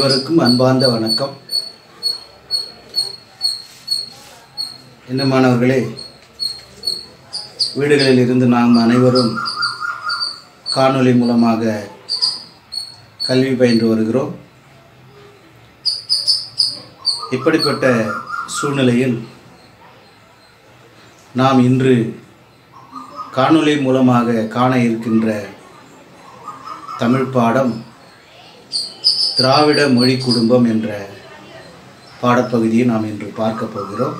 அனைவருக்கும் அன்பார்ந்த வணக்கம் என்ன மாணவர்களே வீடுகளில் இருந்து நாம் அனைவரும் காணொளி மூலமாக கல்வி பயின்று வருகிறோம் இப்படிப்பட்ட சூழ்நிலையில் நாம் இன்று காணொளி மூலமாக காண இருக்கின்ற தமிழ் பாடம் திராவிட மொழி குடும்பம் என்ற பாடப்பகுதியை நாம் இன்று பார்க்க போகிறோம்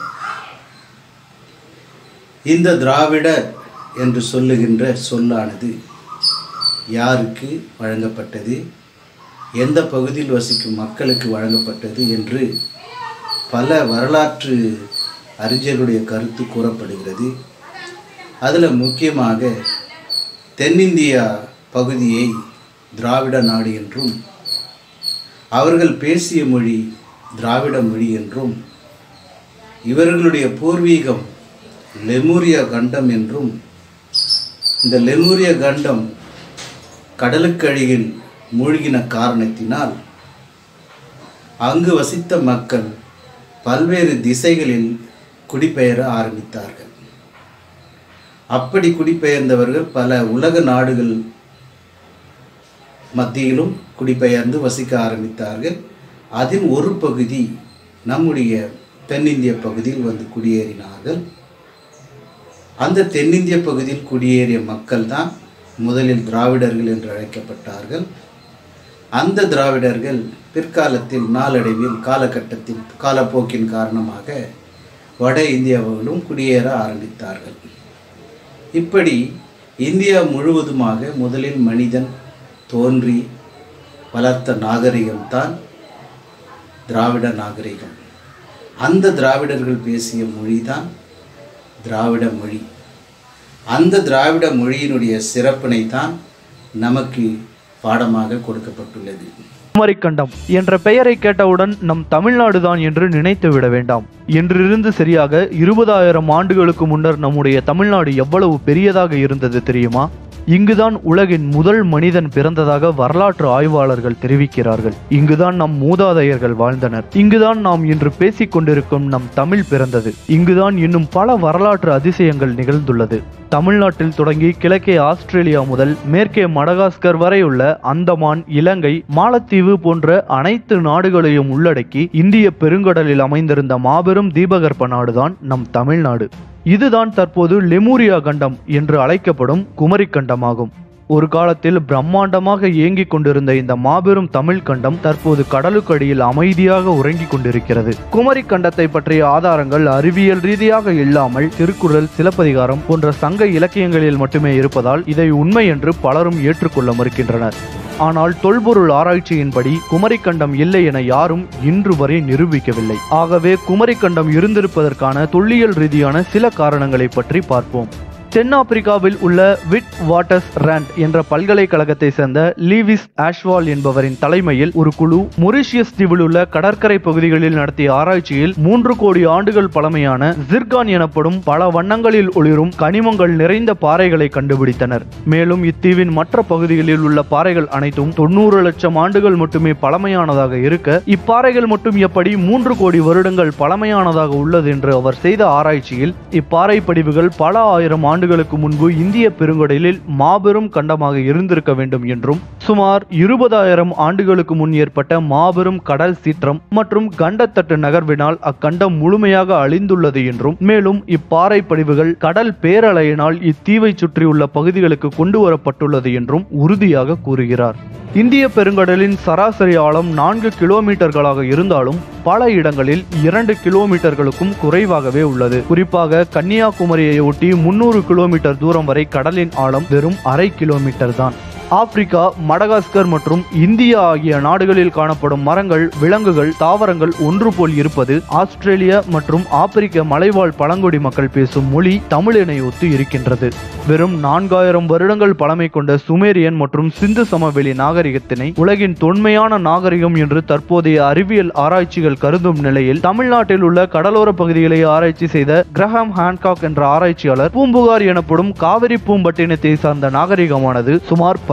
இந்த திராவிடர் என்று சொல்லுகின்ற சொல்லானது யாருக்கு வழங்கப்பட்டது எந்த பகுதியில் வசிக்கும் மக்களுக்கு வழங்கப்பட்டது என்று பல வரலாற்று அறிஞர்களுடைய கருத்து கூறப்படுகிறது அதில் முக்கியமாக தென்னிந்தியா பகுதியை திராவிட நாடு என்றும் அவர்கள் பேசிய மொழி திராவிட மொழி என்றும் இவர்களுடைய பூர்வீகம் லெமூரியா கண்டம் என்றும் இந்த லெமூரிய கண்டம் கடலுக்கடியில் மூழ்கின காரணத்தினால் அங்கு வசித்த மக்கள் பல்வேறு திசைகளில் குடிபெயர ஆரம்பித்தார்கள் அப்படி குடிபெயர்ந்தவர்கள் பல உலக நாடுகள் மத்தியிலும் குடிபெயர்ந்து வசிக்க ஆரம்பித்தார்கள் அதில் ஒரு பகுதி நம்முடைய தென்னிந்திய பகுதியில் வந்து குடியேறினார்கள் அந்த தென்னிந்திய பகுதியில் குடியேறிய மக்கள் தான் முதலில் திராவிடர்கள் என்று அழைக்கப்பட்டார்கள் அந்த திராவிடர்கள் பிற்காலத்தில் நாளடைவில் காலகட்டத்தில் காலப்போக்கின் காரணமாக வட இந்தியாவிலும் குடியேற ஆரம்பித்தார்கள் இப்படி இந்தியா முழுவதுமாக முதலில் மனிதன் தோன்றி வளர்த்த நாகரிகம்தான் திராவிட நாகரிகம் அந்த திராவிடர்கள் பேசிய மொழிதான் திராவிட மொழி அந்த திராவிட மொழியினுடைய சிறப்பினை தான் நமக்கு பாடமாக கொடுக்கப்பட்டுள்ளது குமரிக்கண்டம் என்ற பெயரை கேட்டவுடன் நம் தமிழ்நாடுதான் என்று நினைத்து விட வேண்டாம் என்றிருந்து சரியாக இருபதாயிரம் ஆண்டுகளுக்கு முன்னர் நம்முடைய தமிழ்நாடு எவ்வளவு பெரியதாக இருந்தது தெரியுமா இங்குதான் உலகின் முதல் மனிதன் பிறந்ததாக வரலாற்று ஆய்வாளர்கள் தெரிவிக்கிறார்கள் இங்குதான் நம் மூதாதையர்கள் வாழ்ந்தனர் இங்குதான் நாம் இன்று பேசிக் கொண்டிருக்கும் நம் தமிழ் பிறந்தது இங்குதான் இன்னும் பல வரலாற்று அதிசயங்கள் நிகழ்ந்துள்ளது தமிழ்நாட்டில் தொடங்கி கிழக்கே ஆஸ்திரேலியா முதல் மேற்கே மடகாஸ்கர் வரை உள்ள அந்தமான் இலங்கை மாலத்தீவு போன்ற அனைத்து நாடுகளையும் உள்ளடக்கி இந்திய பெருங்கடலில் அமைந்திருந்த மாபெரும் தீபகற்ப நாடுதான் நம் தமிழ்நாடு இதுதான் தற்போது லெமூரியா கண்டம் என்று அழைக்கப்படும் குமரி கண்டமாகும் ஒரு காலத்தில் பிரம்மாண்டமாக இயங்கிக் கொண்டிருந்த இந்த மாபெரும் தமிழ் கண்டம் தற்போது கடலுக்கடியில் அமைதியாக உறங்கிக் கொண்டிருக்கிறது குமரி கண்டத்தை பற்றிய ஆதாரங்கள் அறிவியல் ரீதியாக இல்லாமல் திருக்குறள் சிலப்பதிகாரம் போன்ற சங்க இலக்கியங்களில் மட்டுமே இருப்பதால் இதை உண்மை என்று பலரும் ஏற்றுக்கொள்ள மறுக்கின்றனர் ஆனால் தொல்பொருள் ஆராய்ச்சியின்படி குமரிக்கண்டம் இல்லை என யாரும் இன்று வரை நிரூபிக்கவில்லை ஆகவே குமரிக்கண்டம் இருந்திருப்பதற்கான தொல்லியல் ரீதியான சில காரணங்களை பற்றி பார்ப்போம் தென்னாப்பிரிக்காவில் உள்ள விட் வாட்டர்ஸ் ரேண்ட் என்ற பல்கலைக்கழகத்தை சேர்ந்த லீவிஸ் ஆஷ்வால் என்பவரின் தலைமையில் ஒரு குழு மொரிஷியஸ் தீவில் உள்ள கடற்கரை பகுதிகளில் நடத்திய ஆராய்ச்சியில் மூன்று கோடி ஆண்டுகள் பழமையான ஜிர்கான் எனப்படும் பல வண்ணங்களில் ஒளிரும் கனிமங்கள் நிறைந்த பாறைகளை கண்டுபிடித்தனர் மேலும் இத்தீவின் மற்ற பகுதிகளில் உள்ள பாறைகள் அனைத்தும் தொண்ணூறு லட்சம் ஆண்டுகள் மட்டுமே பழமையானதாக இருக்க இப்பாறைகள் மட்டும் எப்படி மூன்று கோடி வருடங்கள் பழமையானதாக உள்ளது என்று அவர் செய்த ஆராய்ச்சியில் இப்பாறை படிவுகள் பல ஆயிரம் ஆண்டு ஆண்டுகளுக்கு முன்பு இந்திய பெருங்கடலில் மாபெரும் கண்டமாக இருந்திருக்க வேண்டும் என்றும் சுமார் இருபதாயிரம் ஆண்டுகளுக்கு முன் ஏற்பட்ட மாபெரும் கடல் சீற்றம் மற்றும் கண்டத்தட்டு நகர்வினால் அக்கண்டம் முழுமையாக அழிந்துள்ளது என்றும் மேலும் இப்பாறை படிவுகள் கடல் பேரலையினால் இத்தீவை சுற்றியுள்ள பகுதிகளுக்கு கொண்டு வரப்பட்டுள்ளது என்றும் உறுதியாக கூறுகிறார் இந்திய பெருங்கடலின் சராசரி ஆழம் நான்கு கிலோமீட்டர்களாக இருந்தாலும் பல இடங்களில் இரண்டு கிலோமீட்டர்களுக்கும் குறைவாகவே உள்ளது குறிப்பாக கன்னியாகுமரியை ஒட்டி முன்னூறு கிலோமீட்டர் தூரம் வரை கடலின் ஆழம் வெறும் அரை கிலோமீட்டர் தான் ஆப்பிரிக்கா மடகாஸ்கர் மற்றும் இந்தியா ஆகிய நாடுகளில் காணப்படும் மரங்கள் விலங்குகள் தாவரங்கள் ஒன்று போல் இருப்பது ஆஸ்திரேலியா மற்றும் ஆப்பிரிக்க மலைவாழ் பழங்குடி மக்கள் பேசும் மொழி தமிழினை ஒத்து இருக்கின்றது வெறும் நான்காயிரம் வருடங்கள் பழமை கொண்ட சுமேரியன் மற்றும் சிந்து சமவெளி நாகரிகத்தினை உலகின் தொன்மையான நாகரிகம் என்று தற்போதைய அறிவியல் ஆராய்ச்சிகள் கருதும் நிலையில் தமிழ்நாட்டில் உள்ள கடலோர பகுதிகளை ஆராய்ச்சி செய்த கிரஹாம் ஹான்காக் என்ற ஆராய்ச்சியாளர் பூம்புகார் எனப்படும் காவிரி பூம்பட்டினத்தை சார்ந்த நாகரிகமானது சுமார்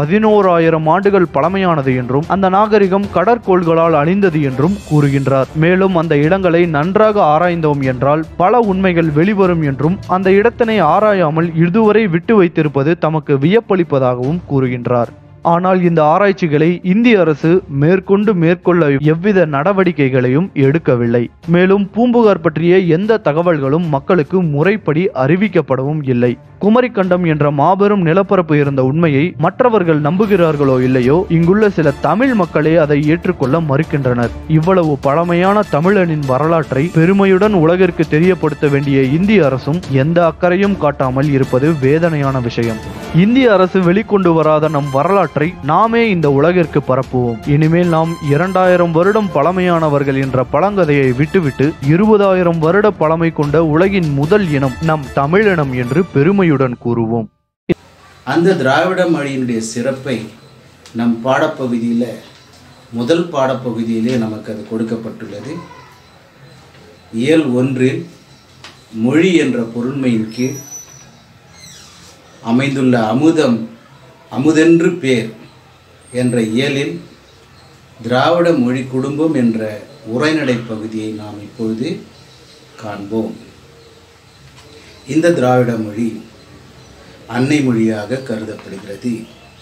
பதினோராயிரம் ஆண்டுகள் பழமையானது என்றும் அந்த நாகரிகம் கடற்கோள்களால் அழிந்தது என்றும் கூறுகின்றார் மேலும் அந்த இடங்களை நன்றாக ஆராய்ந்தோம் என்றால் பல உண்மைகள் வெளிவரும் என்றும் அந்த இடத்தினை ஆராயாமல் இதுவரை விட்டு வைத்திருப்பது தமக்கு வியப்பளிப்பதாகவும் கூறுகின்றார் ஆனால் இந்த ஆராய்ச்சிகளை இந்திய அரசு மேற்கொண்டு மேற்கொள்ள எவ்வித நடவடிக்கைகளையும் எடுக்கவில்லை மேலும் பூம்புகார் பற்றிய எந்த தகவல்களும் மக்களுக்கு முறைப்படி அறிவிக்கப்படவும் இல்லை குமரிக்கண்டம் என்ற மாபெரும் நிலப்பரப்பு இருந்த உண்மையை மற்றவர்கள் நம்புகிறார்களோ இல்லையோ இங்குள்ள சில தமிழ் மக்களே அதை ஏற்றுக்கொள்ள மறுக்கின்றனர் இவ்வளவு பழமையான தமிழனின் வரலாற்றை பெருமையுடன் உலகிற்கு தெரியப்படுத்த வேண்டிய இந்திய அரசும் எந்த அக்கறையும் காட்டாமல் இருப்பது வேதனையான விஷயம் இந்திய அரசு வெளிக்கொண்டு வராத நம் வரலாற்றை நாமே இந்த உலகிற்கு பரப்புவோம் இனிமேல் நாம் இரண்டாயிரம் வருடம் பழமையானவர்கள் என்ற பழங்கதையை விட்டுவிட்டு இருபதாயிரம் வருட பழமை கொண்ட உலகின் முதல் இனம் நம் தமிழினம் என்று பெருமையுடன் கூறுவோம் அந்த திராவிட மொழியினுடைய சிறப்பை நம் பாடப்பகுதியில் முதல் பாடப்பகுதியிலே நமக்கு அது கொடுக்கப்பட்டுள்ளது இயல் ஒன்றில் மொழி என்ற பொருண்மையின் கீழ் அமைந்துள்ள அமுதம் அமுதென்று பேர் என்ற இயலில் திராவிட மொழி குடும்பம் என்ற உரைநடை பகுதியை நாம் இப்பொழுது காண்போம் இந்த திராவிட மொழி அன்னை மொழியாக கருதப்படுகிறது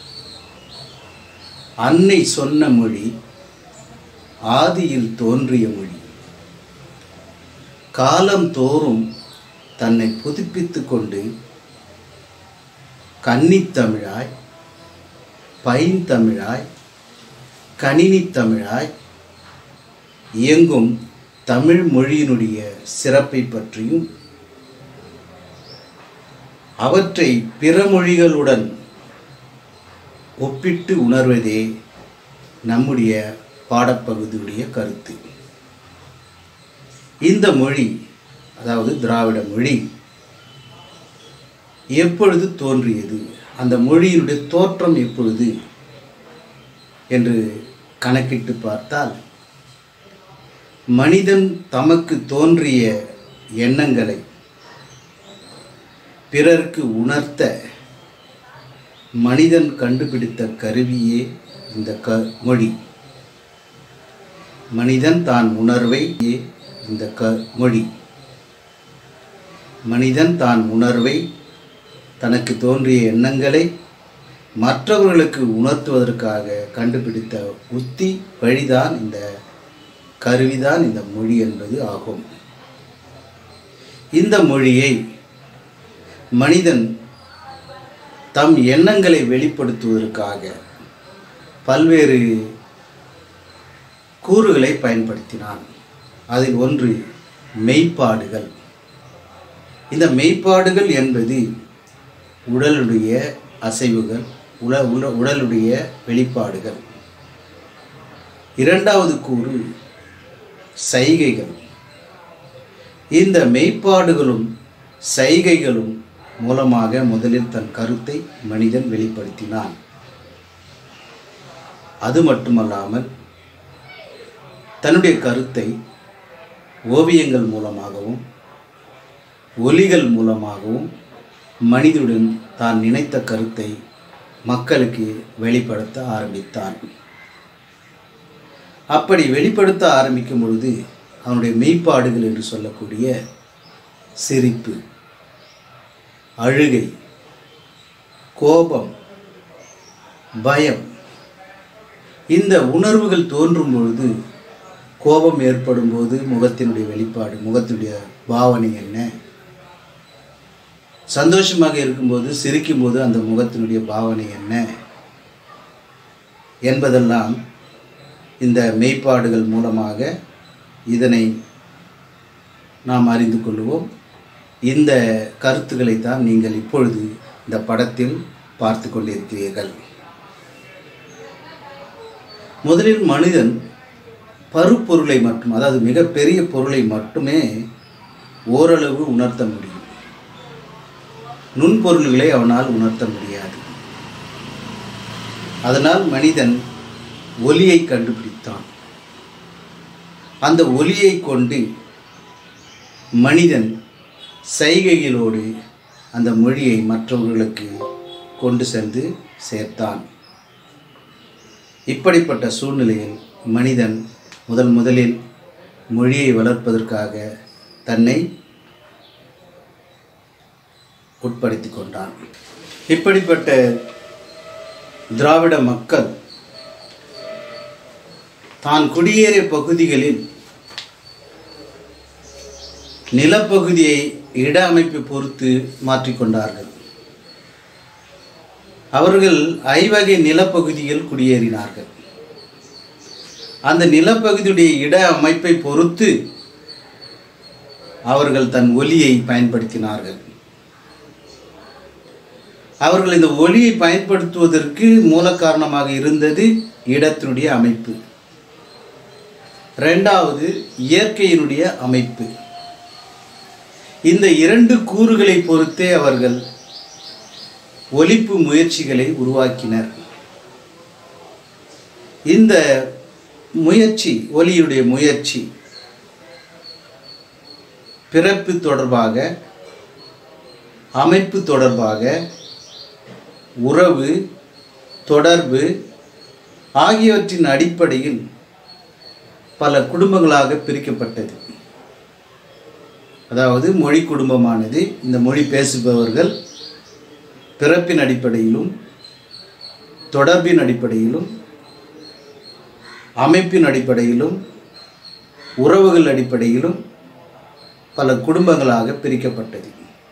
அன்னை சொன்ன மொழி ஆதியில் தோன்றிய மொழி காலம் தோறும் தன்னை புதுப்பித்து கொண்டு கன்னித்தமிழாய் பைந்தமிழாய் கணினித்தமிழாய் இயங்கும் தமிழ் மொழியினுடைய சிறப்பை பற்றியும் அவற்றை பிற மொழிகளுடன் ஒப்பிட்டு உணர்வதே நம்முடைய பாடப்பகுதியுடைய கருத்து இந்த மொழி அதாவது திராவிட மொழி எப்பொழுது தோன்றியது அந்த மொழியினுடைய தோற்றம் எப்பொழுது என்று கணக்கிட்டு பார்த்தால் மனிதன் தமக்கு தோன்றிய எண்ணங்களை பிறருக்கு உணர்த்த மனிதன் கண்டுபிடித்த கருவியே இந்த க மொழி மனிதன் தான் உணர்வை இந்த க மொழி மனிதன் தான் உணர்வை தனக்கு தோன்றிய எண்ணங்களை மற்றவர்களுக்கு உணர்த்துவதற்காக கண்டுபிடித்த உத்தி வழிதான் இந்த கருவிதான் இந்த மொழி என்பது ஆகும் இந்த மொழியை மனிதன் தம் எண்ணங்களை வெளிப்படுத்துவதற்காக பல்வேறு கூறுகளை பயன்படுத்தினான் அதில் ஒன்று மெய்ப்பாடுகள் இந்த மெய்ப்பாடுகள் என்பது உடலுடைய அசைவுகள் உட உட உடலுடைய வெளிப்பாடுகள் இரண்டாவது கூறு சைகைகள் இந்த மெய்ப்பாடுகளும் சைகைகளும் மூலமாக முதலில் தன் கருத்தை மனிதன் வெளிப்படுத்தினான் அது மட்டுமல்லாமல் தன்னுடைய கருத்தை ஓவியங்கள் மூலமாகவும் ஒலிகள் மூலமாகவும் மனிதனுடன் தான் நினைத்த கருத்தை மக்களுக்கு வெளிப்படுத்த ஆரம்பித்தான் அப்படி வெளிப்படுத்த ஆரம்பிக்கும் பொழுது அவனுடைய மெய்ப்பாடுகள் என்று சொல்லக்கூடிய சிரிப்பு அழுகை கோபம் பயம் இந்த உணர்வுகள் தோன்றும் பொழுது கோபம் ஏற்படும் போது முகத்தினுடைய வெளிப்பாடு முகத்தினுடைய பாவனை என்ன சந்தோஷமாக இருக்கும்போது சிரிக்கும்போது அந்த முகத்தினுடைய பாவனை என்ன என்பதெல்லாம் இந்த மெய்ப்பாடுகள் மூலமாக இதனை நாம் அறிந்து கொள்வோம் இந்த கருத்துக்களை தான் நீங்கள் இப்பொழுது இந்த படத்தில் பார்த்து கொண்டிருக்கிறீர்கள் முதலில் மனிதன் பருப்பொருளை மட்டும் அதாவது மிகப்பெரிய பொருளை மட்டுமே ஓரளவு உணர்த்த முடியும் நுண்பொருள்களை அவனால் உணர்த்த முடியாது அதனால் மனிதன் ஒலியை கண்டுபிடித்தான் அந்த ஒலியை கொண்டு மனிதன் சைகைகளோடு அந்த மொழியை மற்றவர்களுக்கு கொண்டு சென்று சேர்த்தான் இப்படிப்பட்ட சூழ்நிலையில் மனிதன் முதல் முதலில் மொழியை வளர்ப்பதற்காக தன்னை உட்படுத்தி கொண்டான் இப்படிப்பட்ட திராவிட மக்கள் தான் குடியேறிய பகுதிகளில் நிலப்பகுதியை இட அமைப்பு பொறுத்து மாற்றிக்கொண்டார்கள் அவர்கள் ஐவகை நிலப்பகுதியில் குடியேறினார்கள் அந்த நிலப்பகுதியுடைய இட அமைப்பை பொறுத்து அவர்கள் தன் ஒலியை பயன்படுத்தினார்கள் அவர்கள் இந்த ஒலியை பயன்படுத்துவதற்கு மூல காரணமாக இருந்தது இடத்தினுடைய அமைப்பு ரெண்டாவது இயற்கையினுடைய அமைப்பு இந்த இரண்டு கூறுகளை பொறுத்தே அவர்கள் ஒலிப்பு முயற்சிகளை உருவாக்கினர் இந்த முயற்சி ஒலியுடைய முயற்சி பிறப்பு தொடர்பாக அமைப்பு தொடர்பாக உறவு தொடர்பு ஆகியவற்றின் அடிப்படையில் பல குடும்பங்களாக பிரிக்கப்பட்டது அதாவது மொழி குடும்பமானது இந்த மொழி பேசுபவர்கள் பிறப்பின் அடிப்படையிலும் தொடர்பின் அடிப்படையிலும் அமைப்பின் அடிப்படையிலும் உறவுகள் அடிப்படையிலும் பல குடும்பங்களாக பிரிக்கப்பட்டது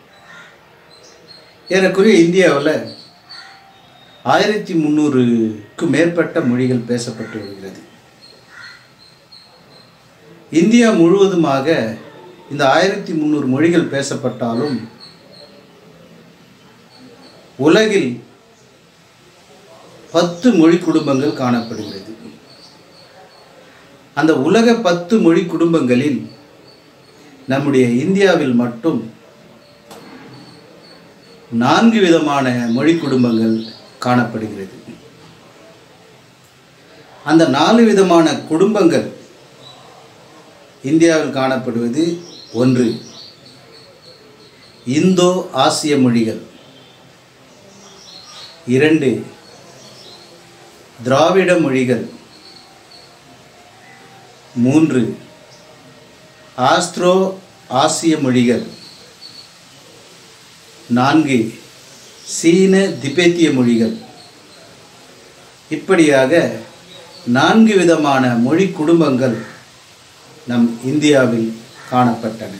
ஏறக்குறைய இந்தியாவில் ஆயிரத்தி முந்நூறுக்கு மேற்பட்ட மொழிகள் பேசப்பட்டு வருகிறது இந்தியா முழுவதுமாக இந்த ஆயிரத்தி முந்நூறு மொழிகள் பேசப்பட்டாலும் உலகில் பத்து மொழி குடும்பங்கள் காணப்படுகிறது அந்த உலக பத்து மொழி குடும்பங்களில் நம்முடைய இந்தியாவில் மட்டும் நான்கு விதமான மொழி குடும்பங்கள் காணப்படுகிறது அந்த நாலு விதமான குடும்பங்கள் இந்தியாவில் காணப்படுவது ஒன்று இந்தோ ஆசிய மொழிகள் இரண்டு திராவிட மொழிகள் மூன்று ஆஸ்திரோ ஆசிய மொழிகள் நான்கு சீன திபெத்திய மொழிகள் இப்படியாக நான்கு விதமான மொழி குடும்பங்கள் நம் இந்தியாவில் காணப்பட்டன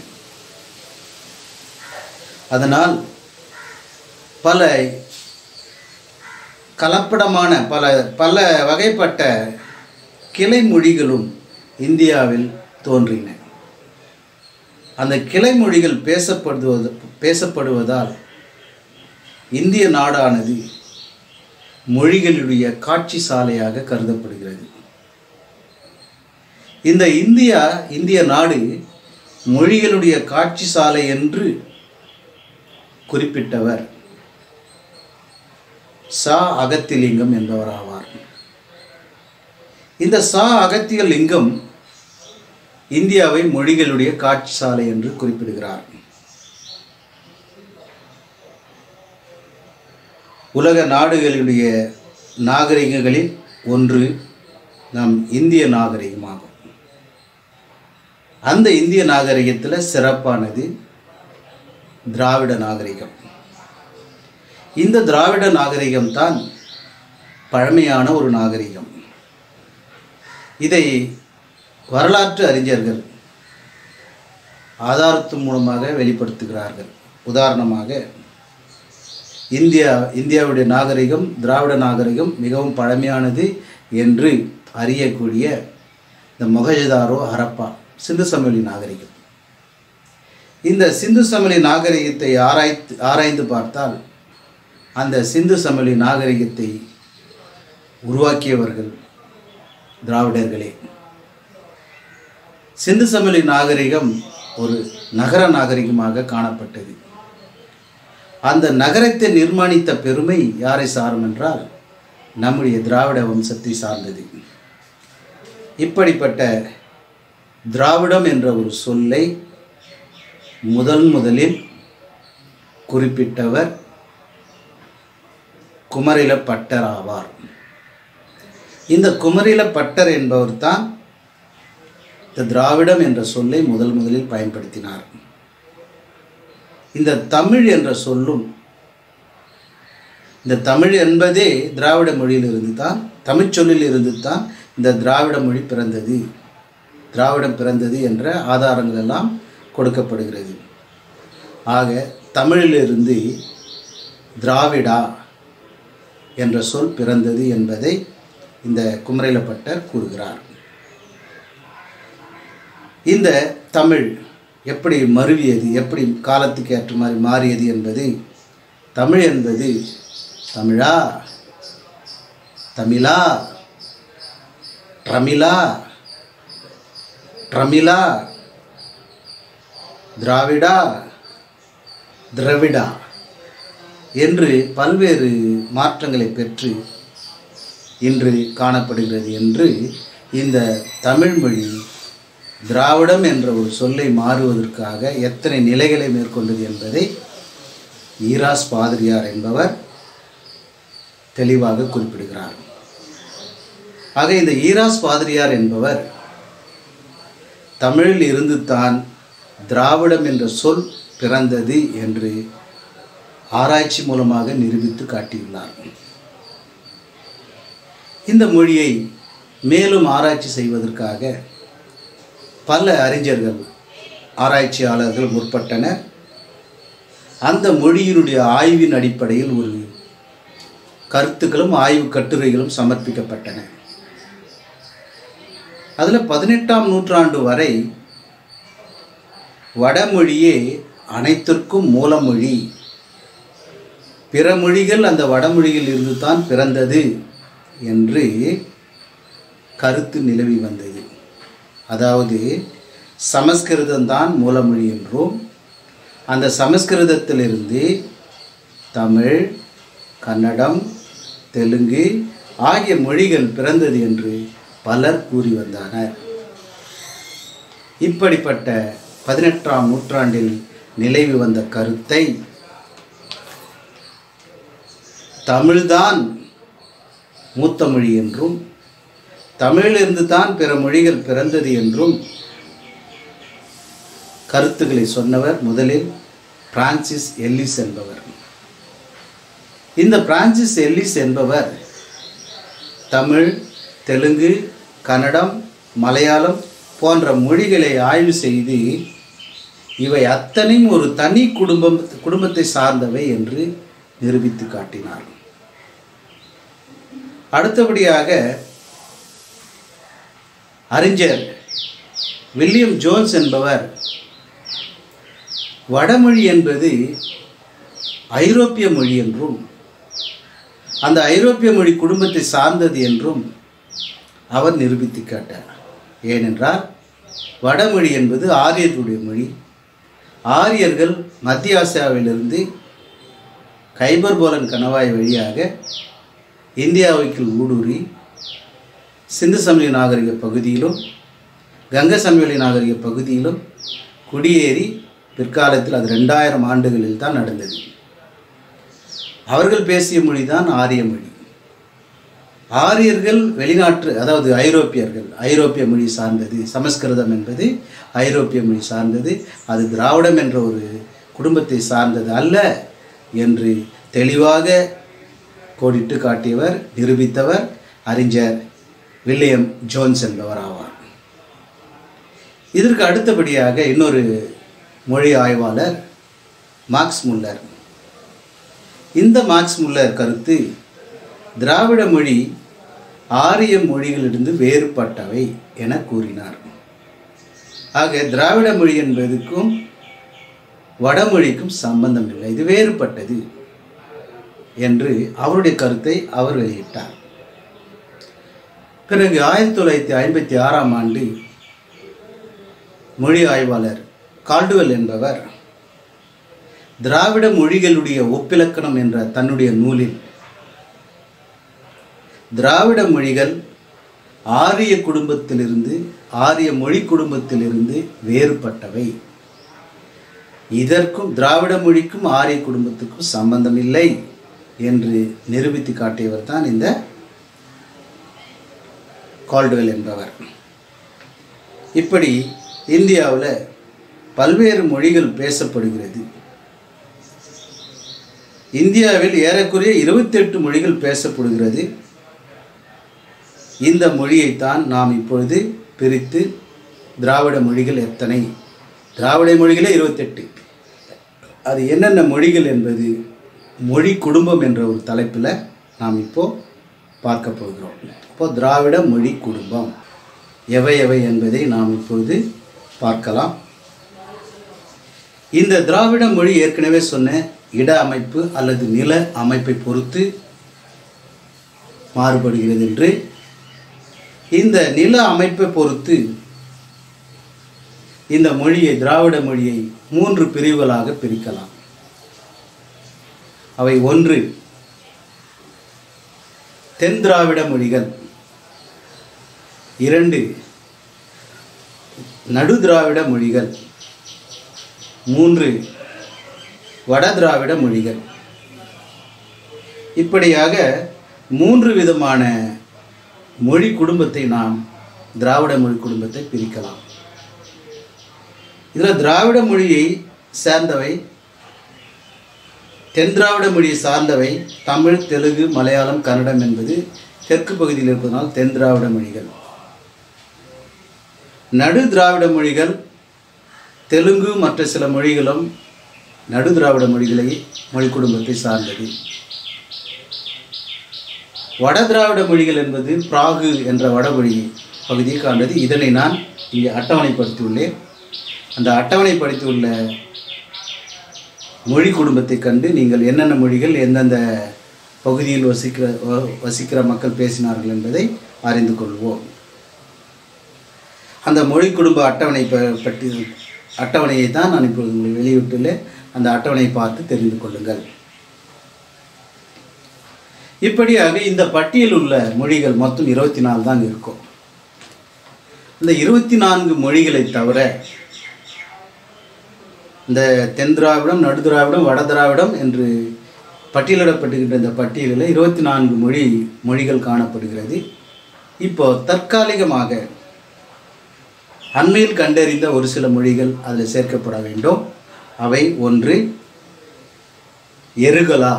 அதனால் பல கலப்படமான பல பல வகைப்பட்ட கிளை மொழிகளும் இந்தியாவில் தோன்றின அந்த கிளை மொழிகள் பேசப்படுவது பேசப்படுவதால் இந்திய நாடானது மொழிகளுடைய காட்சி சாலையாக கருதப்படுகிறது இந்த இந்தியா இந்திய நாடு மொழிகளுடைய காட்சி சாலை என்று குறிப்பிட்டவர் சா அகத்திலிங்கம் என்பவர் ஆவார் இந்த சா அகத்திய லிங்கம் இந்தியாவை மொழிகளுடைய காட்சி சாலை என்று குறிப்பிடுகிறார் உலக நாடுகளுடைய நாகரிகங்களில் ஒன்று நம் இந்திய நாகரிகமாகும் அந்த இந்திய நாகரிகத்தில் சிறப்பானது திராவிட நாகரிகம் இந்த திராவிட நாகரிகம் தான் பழமையான ஒரு நாகரிகம் இதை வரலாற்று அறிஞர்கள் ஆதாரத்து மூலமாக வெளிப்படுத்துகிறார்கள் உதாரணமாக இந்தியா இந்தியாவுடைய நாகரிகம் திராவிட நாகரிகம் மிகவும் பழமையானது என்று அறியக்கூடிய இந்த மொகஜதாரோ ஹரப்பா சிந்து சமவெளி நாகரிகம் இந்த சிந்து சமவெளி நாகரிகத்தை ஆராய்த்து ஆராய்ந்து பார்த்தால் அந்த சிந்து சமவெளி நாகரிகத்தை உருவாக்கியவர்கள் திராவிடர்களே சிந்து சமவெளி நாகரிகம் ஒரு நகர நாகரிகமாக காணப்பட்டது அந்த நகரத்தை நிர்மாணித்த பெருமை யாரை சாரும் என்றால் நம்முடைய திராவிட வம்சத்தை சார்ந்தது இப்படிப்பட்ட திராவிடம் என்ற ஒரு சொல்லை முதல் முதலில் குறிப்பிட்டவர் குமரில பட்டர் ஆவார் இந்த குமரில பட்டர் என்பவர் தான் இந்த திராவிடம் என்ற சொல்லை முதல் முதலில் பயன்படுத்தினார் இந்த தமிழ் என்ற சொல்லும் இந்த தமிழ் என்பதே திராவிட மொழியிலிருந்து தான் தமிழ் சொல்லில் இருந்து தான் இந்த திராவிட மொழி பிறந்தது திராவிடம் பிறந்தது என்ற ஆதாரங்கள் எல்லாம் கொடுக்கப்படுகிறது ஆக தமிழிலிருந்து திராவிடா என்ற சொல் பிறந்தது என்பதை இந்த குமரிலப்பட்டர் கூறுகிறார் இந்த தமிழ் எப்படி மருவியது எப்படி காலத்துக்கு ஏற்ற மாதிரி மாறியது என்பது தமிழ் என்பது தமிழா தமிழா ட்ரமிழா ட்ரமிழா திராவிடா திரவிடா என்று பல்வேறு மாற்றங்களை பெற்று இன்று காணப்படுகிறது என்று இந்த தமிழ்மொழி திராவிடம் என்ற ஒரு சொல்லை மாறுவதற்காக எத்தனை நிலைகளை மேற்கொண்டது என்பதை ஈராஸ் பாதிரியார் என்பவர் தெளிவாக குறிப்பிடுகிறார் ஆக இந்த ஈராஸ் பாதிரியார் என்பவர் தமிழில் இருந்து தான் திராவிடம் என்ற சொல் பிறந்தது என்று ஆராய்ச்சி மூலமாக நிரூபித்து காட்டியுள்ளார் இந்த மொழியை மேலும் ஆராய்ச்சி செய்வதற்காக பல அறிஞர்கள் ஆராய்ச்சியாளர்கள் முற்பட்டனர் அந்த மொழியினுடைய ஆய்வின் அடிப்படையில் ஒரு கருத்துக்களும் ஆய்வு கட்டுரைகளும் சமர்ப்பிக்கப்பட்டன அதில் பதினெட்டாம் நூற்றாண்டு வரை வடமொழியே அனைத்திற்கும் மூலமொழி பிற மொழிகள் அந்த வடமொழியில் இருந்து தான் பிறந்தது என்று கருத்து நிலவி வந்தது அதாவது சமஸ்கிருதம்தான் மூலமொழி என்றும் அந்த சமஸ்கிருதத்திலிருந்து தமிழ் கன்னடம் தெலுங்கு ஆகிய மொழிகள் பிறந்தது என்று பலர் கூறி வந்தனர் இப்படிப்பட்ட பதினெட்டாம் நூற்றாண்டில் நிலவி வந்த கருத்தை தமிழ்தான் மூத்த மொழி என்றும் தமிழிலிருந்து தான் பிற மொழிகள் பிறந்தது என்றும் கருத்துக்களை சொன்னவர் முதலில் பிரான்சிஸ் எல்லிஸ் என்பவர் இந்த பிரான்சிஸ் எல்லிஸ் என்பவர் தமிழ் தெலுங்கு கன்னடம் மலையாளம் போன்ற மொழிகளை ஆய்வு செய்து இவை அத்தனையும் ஒரு தனி குடும்பம் குடும்பத்தை சார்ந்தவை என்று நிரூபித்து காட்டினார் அடுத்தபடியாக அறிஞர் வில்லியம் ஜோன்ஸ் என்பவர் வடமொழி என்பது ஐரோப்பிய மொழி என்றும் அந்த ஐரோப்பிய மொழி குடும்பத்தை சார்ந்தது என்றும் அவர் நிரூபித்து காட்டார் ஏனென்றால் வடமொழி என்பது ஆரியர்களுடைய மொழி ஆரியர்கள் மத்திய ஆசியாவிலிருந்து கைபர் போலன் கணவாய் வழியாக இந்தியாவுக்குள் ஊடுருவி சிந்து சமவெளி நாகரிக பகுதியிலும் கங்க சமவெளி நாகரிக பகுதியிலும் குடியேறி பிற்காலத்தில் அது ரெண்டாயிரம் ஆண்டுகளில் தான் நடந்தது அவர்கள் பேசிய மொழி தான் ஆரிய மொழி ஆரியர்கள் வெளிநாட்டு அதாவது ஐரோப்பியர்கள் ஐரோப்பிய மொழி சார்ந்தது சமஸ்கிருதம் என்பது ஐரோப்பிய மொழி சார்ந்தது அது திராவிடம் என்ற ஒரு குடும்பத்தை சார்ந்தது அல்ல என்று தெளிவாக கோடிட்டு காட்டியவர் நிரூபித்தவர் அறிஞர் வில்லியம் ஜோன்ஸ் என்பவர் ஆவார் இதற்கு அடுத்தபடியாக இன்னொரு மொழி ஆய்வாளர் மார்க்ஸ் முல்லர் இந்த மார்க்ஸ் முல்லர் கருத்து திராவிட மொழி ஆரிய மொழிகளிலிருந்து வேறுபட்டவை என கூறினார் ஆக திராவிட மொழி என்பதுக்கும் வடமொழிக்கும் சம்பந்தம் இல்லை இது வேறுபட்டது என்று அவருடைய கருத்தை அவர் வெளியிட்டார் பிறகு ஆயிரத்தி தொள்ளாயிரத்தி ஐம்பத்தி ஆறாம் ஆண்டு மொழி ஆய்வாளர் கால்டுவெல் என்பவர் திராவிட மொழிகளுடைய ஒப்பிலக்கணம் என்ற தன்னுடைய நூலில் திராவிட மொழிகள் ஆரிய குடும்பத்திலிருந்து ஆரிய மொழி குடும்பத்திலிருந்து வேறுபட்டவை இதற்கும் திராவிட மொழிக்கும் ஆரிய குடும்பத்துக்கும் சம்பந்தம் இல்லை என்று நிரூபித்து காட்டியவர் தான் இந்த கால்டுவெல் என்பவர் இப்படி இந்தியாவில் பல்வேறு மொழிகள் பேசப்படுகிறது இந்தியாவில் ஏறக்குறைய இருபத்தெட்டு மொழிகள் பேசப்படுகிறது இந்த மொழியைத்தான் நாம் இப்பொழுது பிரித்து திராவிட மொழிகள் எத்தனை திராவிட மொழிகளே இருபத்தெட்டு அது என்னென்ன மொழிகள் என்பது மொழி குடும்பம் என்ற ஒரு தலைப்பில் நாம் இப்போ பார்க்க போகிறோம் இப்போ திராவிட மொழி குடும்பம் எவை எவை என்பதை நாம் இப்பொழுது பார்க்கலாம் இந்த திராவிட மொழி ஏற்கனவே சொன்ன இட அமைப்பு அல்லது நில அமைப்பை பொறுத்து மாறுபடுகிறது என்று இந்த நில அமைப்பை பொறுத்து இந்த மொழியை திராவிட மொழியை மூன்று பிரிவுகளாக பிரிக்கலாம் அவை ஒன்று தென் திராவிட மொழிகள் இரண்டு நடு திராவிட மொழிகள் மூன்று வட திராவிட மொழிகள் இப்படியாக மூன்று விதமான மொழி குடும்பத்தை நாம் திராவிட மொழி குடும்பத்தை பிரிக்கலாம் இதில் திராவிட மொழியை சேர்ந்தவை தென் திராவிட மொழியை சார்ந்தவை தமிழ் தெலுங்கு மலையாளம் கன்னடம் என்பது தெற்கு பகுதியில் இருப்பதனால் தென் திராவிட மொழிகள் நடு திராவிட மொழிகள் தெலுங்கு மற்ற சில மொழிகளும் நடு திராவிட மொழிகளை மொழி குடும்பத்தை சார்ந்தது வட திராவிட மொழிகள் என்பது பிராகு என்ற வடமொழி பகுதியை காண்பது இதனை நான் இங்கே அட்டவணைப்படுத்தியுள்ளேன் அந்த அட்டவணைப்படுத்தியுள்ள மொழி குடும்பத்தை கண்டு நீங்கள் என்னென்ன மொழிகள் எந்தெந்த பகுதியில் வசிக்கிற வ- வசிக்கிற மக்கள் பேசினார்கள் என்பதை அறிந்து கொள்வோம் அந்த மொழி குடும்ப அட்டவணை ப- பற்றி அட்டவணையை தான் நான் இப்பொழுது உங்களுக்கு வெளியிட்டுள்ளேன் அந்த அட்டவணையை பார்த்து தெரிந்து கொள்ளுங்கள் இப்படியாக இந்த பட்டியலில் உள்ள மொழிகள் மொத்தம் இருபத்தி நாலு தான் இருக்கும் இந்த இருபத்தி நான்கு மொழிகளை தவிர இந்த தென் திராவிடம் நடு திராவிடம் வட திராவிடம் என்று பட்டியலிடப்பட்டுகின்ற இந்த பட்டியலில் இருபத்தி நான்கு மொழி மொழிகள் காணப்படுகிறது இப்போ தற்காலிகமாக அண்மையில் கண்டறிந்த ஒரு சில மொழிகள் அதில் சேர்க்கப்பட வேண்டும் அவை ஒன்று எருகலா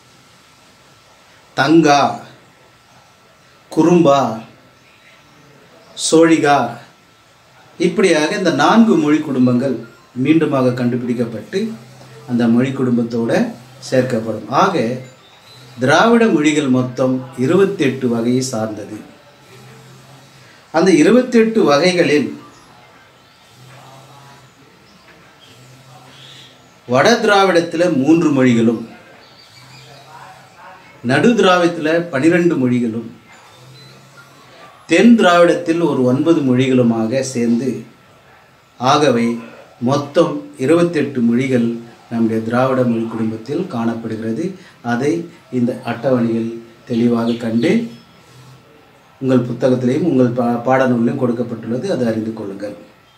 தங்கா குறும்பா சோழிகா இப்படியாக இந்த நான்கு மொழி குடும்பங்கள் மீண்டுமாக கண்டுபிடிக்கப்பட்டு அந்த மொழி குடும்பத்தோட சேர்க்கப்படும் ஆக திராவிட மொழிகள் மொத்தம் இருபத்தெட்டு வகையை சார்ந்தது அந்த இருபத்தெட்டு வகைகளில் வட திராவிடத்தில் மூன்று மொழிகளும் நடு திராவிடத்தில் பனிரெண்டு மொழிகளும் தென் திராவிடத்தில் ஒரு ஒன்பது மொழிகளுமாக சேர்ந்து ஆகவே மொத்தம் இருபத்தெட்டு மொழிகள் நம்முடைய திராவிட மொழி குடும்பத்தில் காணப்படுகிறது அதை இந்த அட்டவணையில் தெளிவாக கண்டு உங்கள் புத்தகத்திலையும் உங்கள் பா பாடநூலிலும் கொடுக்கப்பட்டுள்ளது அதை அறிந்து கொள்ளுங்கள்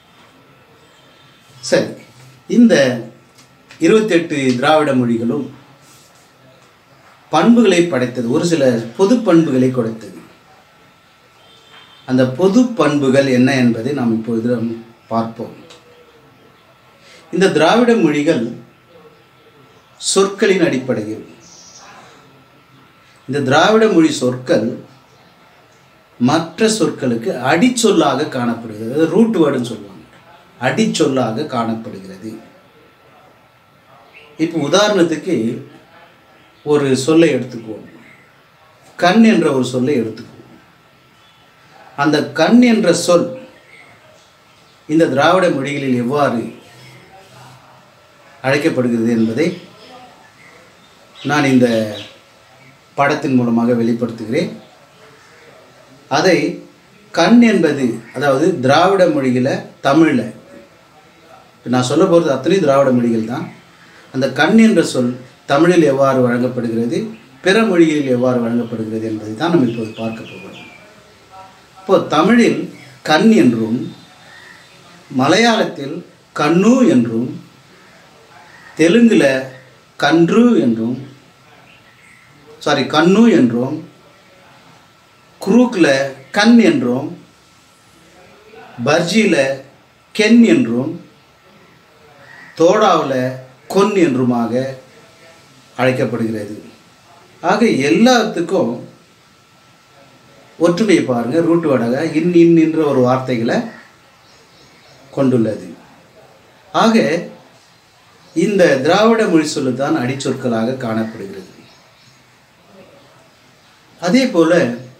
சரி இந்த இருபத்தெட்டு திராவிட மொழிகளும் பண்புகளை படைத்தது ஒரு சில பொது பண்புகளை கொடுத்தது அந்த பொது பண்புகள் என்ன என்பதை நாம் இப்பொழுது நாம் பார்ப்போம் இந்த திராவிட மொழிகள் சொற்களின் அடிப்படையில் இந்த திராவிட மொழி சொற்கள் மற்ற சொற்களுக்கு அடிச்சொல்லாக காணப்படுகிறது அதாவது ரூட் வேர்டுன்னு சொல்லுவாங்க அடிச்சொல்லாக காணப்படுகிறது இப்போ உதாரணத்துக்கு ஒரு சொல்லை எடுத்துக்குவோம் கண் என்ற ஒரு சொல்லை எடுத்துக்குவோம் அந்த கண் என்ற சொல் இந்த திராவிட மொழிகளில் எவ்வாறு அழைக்கப்படுகிறது என்பதை நான் இந்த படத்தின் மூலமாக வெளிப்படுத்துகிறேன் அதை கண் என்பது அதாவது திராவிட மொழியில் தமிழில் இப்போ நான் சொல்ல போகிறது அத்தனை திராவிட மொழிகள் தான் அந்த கண் என்ற சொல் தமிழில் எவ்வாறு வழங்கப்படுகிறது பிற மொழிகளில் எவ்வாறு வழங்கப்படுகிறது என்பதை தான் நம்ம இப்போது பார்க்க போகிறோம் இப்போ தமிழில் கண் என்றும் மலையாளத்தில் கண்ணு என்றும் தெலுங்கில் கன்று என்றும் சாரி கண்ணு என்றும் குரூக்கில் கண் என்றும் பர்ஜியில் கென் என்றும் தோடாவில் கொன் என்றுமாக அழைக்கப்படுகிறது ஆக எல்லாத்துக்கும் ஒற்றுமையை பாருங்கள் ரூட் வடக இன் இன் என்ற ஒரு வார்த்தைகளை கொண்டுள்ளது ஆக இந்த திராவிட மொழி சொல்லு தான் அடிச்சொற்களாக காணப்படுகிறது அதே போல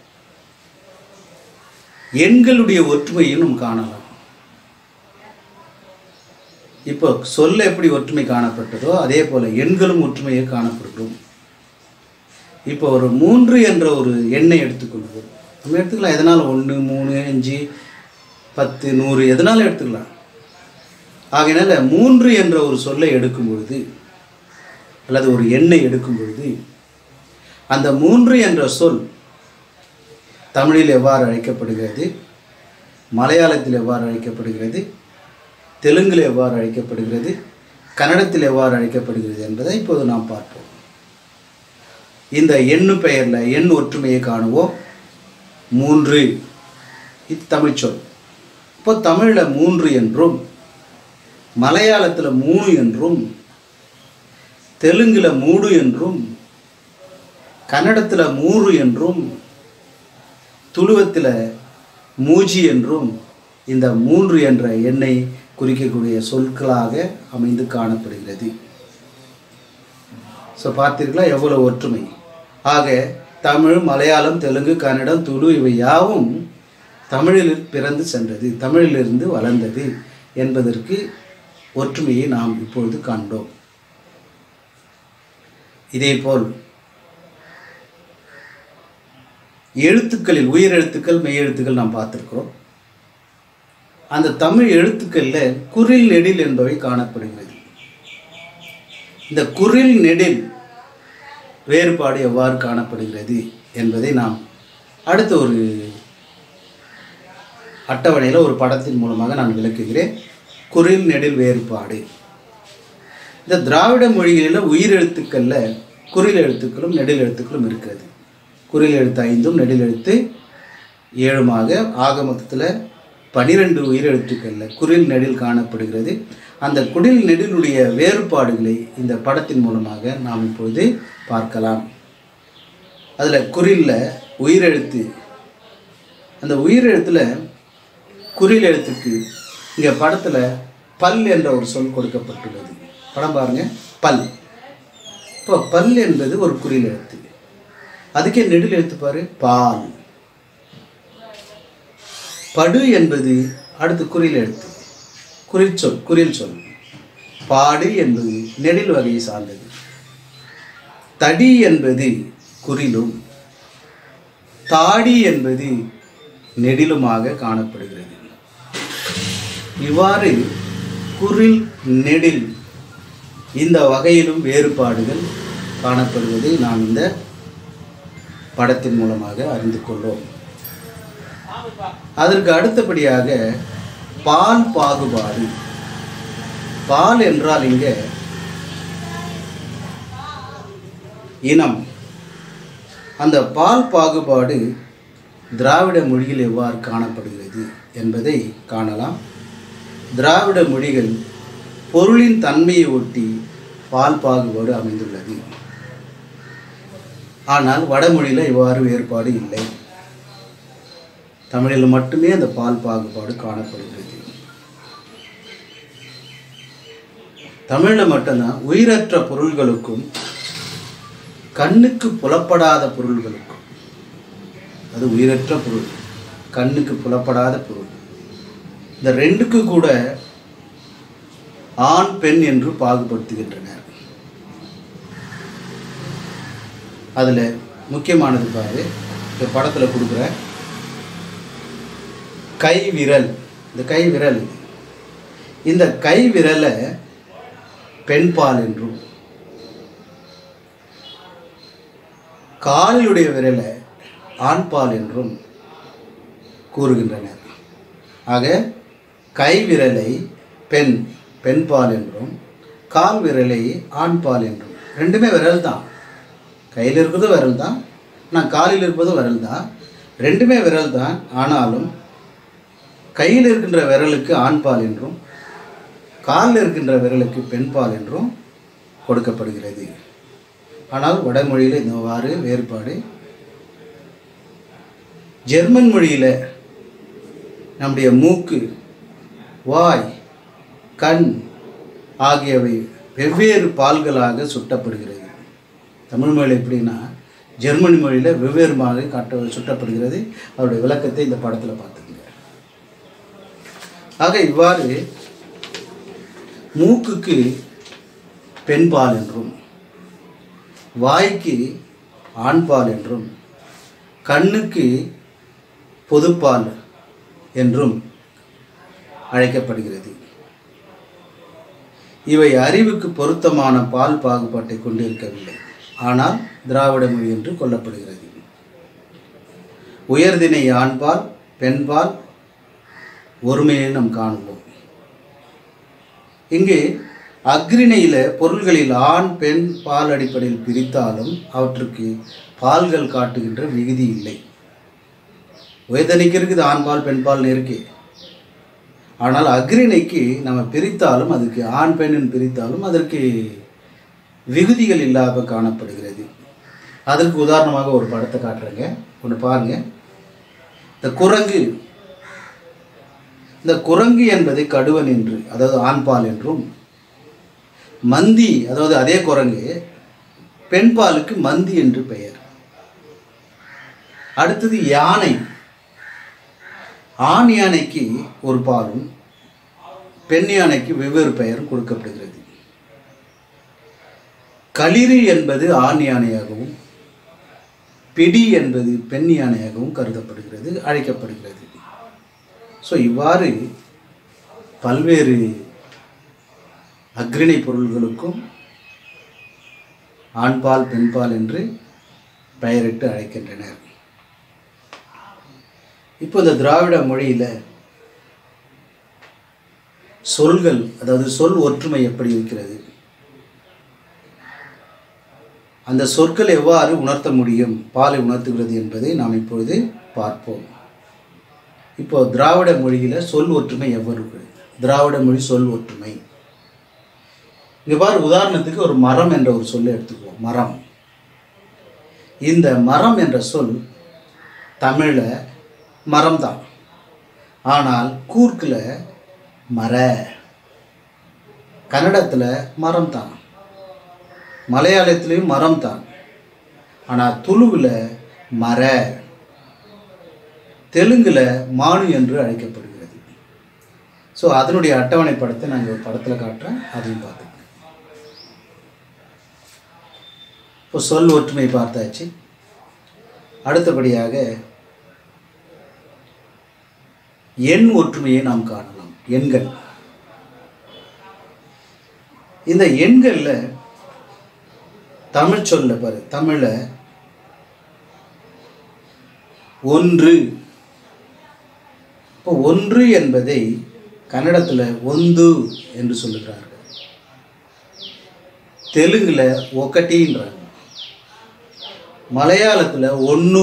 எண்களுடைய ஒற்றுமையும் நாம் காணலாம் இப்போ சொல்ல எப்படி ஒற்றுமை காணப்பட்டதோ அதே போல எண்களும் ஒற்றுமையை காணப்படும் இப்போ ஒரு மூன்று என்ற ஒரு எண்ணை எடுத்துக்கொள்வோம் நம்ம எடுத்துக்கலாம் எதனால் ஒன்று மூணு அஞ்சு பத்து நூறு எதனாலும் எடுத்துக்கலாம் ஆகையினால மூன்று என்ற ஒரு சொல்லை எடுக்கும் பொழுது அல்லது ஒரு எண்ணை எடுக்கும் பொழுது அந்த மூன்று என்ற சொல் தமிழில் எவ்வாறு அழைக்கப்படுகிறது மலையாளத்தில் எவ்வாறு அழைக்கப்படுகிறது தெலுங்கில் எவ்வாறு அழைக்கப்படுகிறது கன்னடத்தில் எவ்வாறு அழைக்கப்படுகிறது என்பதை இப்போது நாம் பார்ப்போம் இந்த எண்ணு பெயரில் எண் ஒற்றுமையை காணுவோம் மூன்று இது தமிழ் சொல் இப்போ தமிழில் மூன்று என்றும் மலையாளத்தில் மூணு என்றும் தெலுங்கில் மூடு என்றும் கன்னடத்தில் மூறு என்றும் துளுவத்தில் மூஜி என்றும் இந்த மூன்று என்ற எண்ணை குறிக்கக்கூடிய சொற்களாக அமைந்து காணப்படுகிறது ஸோ பார்த்தீர்களா எவ்வளவு ஒற்றுமை ஆக தமிழ் மலையாளம் தெலுங்கு கன்னடம் துளு இவை யாவும் தமிழில் பிறந்து சென்றது தமிழிலிருந்து வளர்ந்தது என்பதற்கு ஒற்றுமையை நாம் இப்பொழுது காண்போம் இதேபோல் எழுத்துக்களில் உயிரெழுத்துக்கள் மெய்யெழுத்துக்கள் நாம் பார்த்துருக்கிறோம் அந்த தமிழ் எழுத்துக்களில் குரில் நெடில் என்பவை காணப்படுகிறது இந்த குரில் நெடில் வேறுபாடு எவ்வாறு காணப்படுகிறது என்பதை நாம் அடுத்த ஒரு அட்டவணையில் ஒரு படத்தின் மூலமாக நான் விளக்குகிறேன் குரில் நெடில் வேறுபாடு இந்த திராவிட மொழிகளில் உயிரெழுத்துக்களில் குறில் எழுத்துக்களும் நெடில் எழுத்துக்களும் இருக்கிறது குறில் எழுத்து ஐந்தும் நெடில் எழுத்து ஏழுமாக ஆக மொத்தத்தில் பனிரெண்டு உயிரெழுத்துக்களில் குரில் நெடில் காணப்படுகிறது அந்த குடில் நெடிலுடைய வேறுபாடுகளை இந்த படத்தின் மூலமாக நாம் இப்பொழுது பார்க்கலாம் அதில் குறில்ல உயிரெழுத்து அந்த உயிரெழுத்தில் குறில் எழுத்துக்கு இங்கே படத்தில் பல் என்ற ஒரு சொல் கொடுக்கப்பட்டுள்ளது படம் பாருங்க பல் இப்போ பல் என்பது ஒரு குறில் எழுத்து அதுக்கே நெடில் எழுத்து பாரு பால் படு என்பது அடுத்து குறில் எழுத்து குறில் சொல் குறில் சொல் பாடு என்பது நெடில் வகையை சார்ந்தது தடி என்பது குறிலும் தாடி என்பது நெடிலுமாக காணப்படுகிறது இவ்வாறு குரில் நெடில் இந்த வகையிலும் வேறுபாடுகள் காணப்படுவதை நாம் இந்த படத்தின் மூலமாக அறிந்து கொள்ளோம் அதற்கு அடுத்தபடியாக பால் பாகுபாடு பால் என்றால் இங்கே இனம் அந்த பால் பாகுபாடு திராவிட மொழியில் எவ்வாறு காணப்படுகிறது என்பதை காணலாம் திராவிட மொழிகள் பொருளின் தன்மையை ஒட்டி பால் பாகுபாடு அமைந்துள்ளது ஆனால் வடமொழியில் இவ்வாறு வேறுபாடு இல்லை தமிழில் மட்டுமே அந்த பால் பாகுபாடு காணப்படுகிறது தமிழில் மட்டும்தான் உயிரற்ற பொருள்களுக்கும் கண்ணுக்கு புலப்படாத பொருள்களுக்கும் அது உயிரற்ற பொருள் கண்ணுக்கு புலப்படாத பொருள் இந்த ரெண்டுக்கு கூட ஆண் பெண் என்று பாகுபடுத்துகின்றனர் அதில் முக்கியமானது பாரு இந்த படத்தில் கொடுக்குற கை விரல் இந்த கை விரல் இந்த கை விரலை பெண் பால் என்றும் காலிலுடைய விரலை ஆண் பால் என்றும் கூறுகின்றனர் ஆக கை விரலை பெண் பெண் பால் என்றும் கால் விரலை ஆண் பால் என்றும் ரெண்டுமே விரல் தான் கையில் இருக்கிறதும் விரல் தான் நான் காலில் இருப்பதும் விரல் தான் ரெண்டுமே விரல் தான் ஆனாலும் கையில் இருக்கின்ற விரலுக்கு ஆண்பால் என்றும் காலில் இருக்கின்ற விரலுக்கு பெண்பால் என்றும் கொடுக்கப்படுகிறது ஆனால் வடமொழியில் இந்தவாறு வேறுபாடு ஜெர்மன் மொழியில் நம்முடைய மூக்கு வாய் கண் ஆகியவை வெவ்வேறு பால்களாக சுட்டப்படுகிறது தமிழ் மொழியில் எப்படின்னா ஜெர்மனி மொழியில் வெவ்வேறு மாதிரி காட்ட சுட்டப்படுகிறது அவருடைய விளக்கத்தை இந்த படத்தில் பார்த்துக்கங்க ஆக இவ்வாறு மூக்குக்கு பெண்பால் என்றும் வாய்க்கு ஆண்பால் என்றும் கண்ணுக்கு பொதுப்பால் என்றும் அழைக்கப்படுகிறது இவை அறிவுக்கு பொருத்தமான பால் பாகுபாட்டை கொண்டிருக்கவில்லை ஆனால் திராவிட மொழி என்று கொள்ளப்படுகிறது உயர்தினை ஆண்பால் பெண்பால் ஒருமையை நாம் காணுவோம் இங்கே அக்ரிணையில் பொருள்களில் ஆண் பெண் பால் அடிப்படையில் பிரித்தாலும் அவற்றுக்கு பால்கள் காட்டுகின்ற விகுதி இல்லை உயர்தனிக்கு இருக்குது ஆண்பால் பெண்பால்னு இருக்கு ஆனால் அக்ரிணைக்கு நம்ம பிரித்தாலும் அதுக்கு ஆண் பெண்ணின் பிரித்தாலும் அதற்கு விகுதிகள் இல்லாத காணப்படுகிறது அதற்கு உதாரணமாக ஒரு படத்தை காட்டுறேங்க ஒன்று பாருங்க இந்த குரங்கு இந்த குரங்கு என்பதை கடுவன் என்று அதாவது ஆண்பால் என்றும் மந்தி அதாவது அதே குரங்கு பெண்பாலுக்கு மந்தி என்று பெயர் அடுத்தது யானை ஆண் யானைக்கு ஒரு பாலும் பெண் யானைக்கு வெவ்வேறு பெயரும் கொடுக்கப்படுகிறது களிறு என்பது ஆண் யானையாகவும் பிடி என்பது பெண் யானையாகவும் கருதப்படுகிறது அழைக்கப்படுகிறது ஸோ இவ்வாறு பல்வேறு அக்ரிணை பொருள்களுக்கும் ஆண்பால் பெண்பால் என்று பெயரிட்டு அழைக்கின்றனர் இப்போ இந்த திராவிட மொழியில் சொல்கள் அதாவது சொல் ஒற்றுமை எப்படி இருக்கிறது அந்த சொற்கள் எவ்வாறு உணர்த்த முடியும் பாலை உணர்த்துகிறது என்பதை நாம் இப்பொழுது பார்ப்போம் இப்போ திராவிட மொழியில் சொல் ஒற்றுமை எவ்வாறு இருக்கிறது திராவிட மொழி சொல் ஒற்றுமை இங்கே பாரு உதாரணத்துக்கு ஒரு மரம் என்ற ஒரு சொல்லை எடுத்துக்குவோம் மரம் இந்த மரம் என்ற சொல் தமிழில் மரம் தான் ஆனால் கூர்க்கில் மர கன்னடத்தில் மரம் தான் மலையாளத்திலையும் மரம் தான் ஆனால் துளுவில் மர தெலுங்கில் மானு என்று அழைக்கப்படுகிறது ஸோ அதனுடைய அட்டவணை படத்தை நான் ஒரு படத்தில் காட்டுறேன் அதையும் பார்த்துக்கங்க இப்போ சொல் ஒற்றுமை பார்த்தாச்சு அடுத்தபடியாக எண் ஒற்றுமையை நாம் காணலாம் எண்கள் இந்த எண்களில் தமிழ் சொல்ல பாரு தமிழில் ஒன்று இப்போ ஒன்று என்பதை கன்னடத்தில் ஒந்து என்று சொல்லுகிறார்கள் தெலுங்கில் ஒக்கட்டின்றாங்க மலையாளத்தில் ஒன்று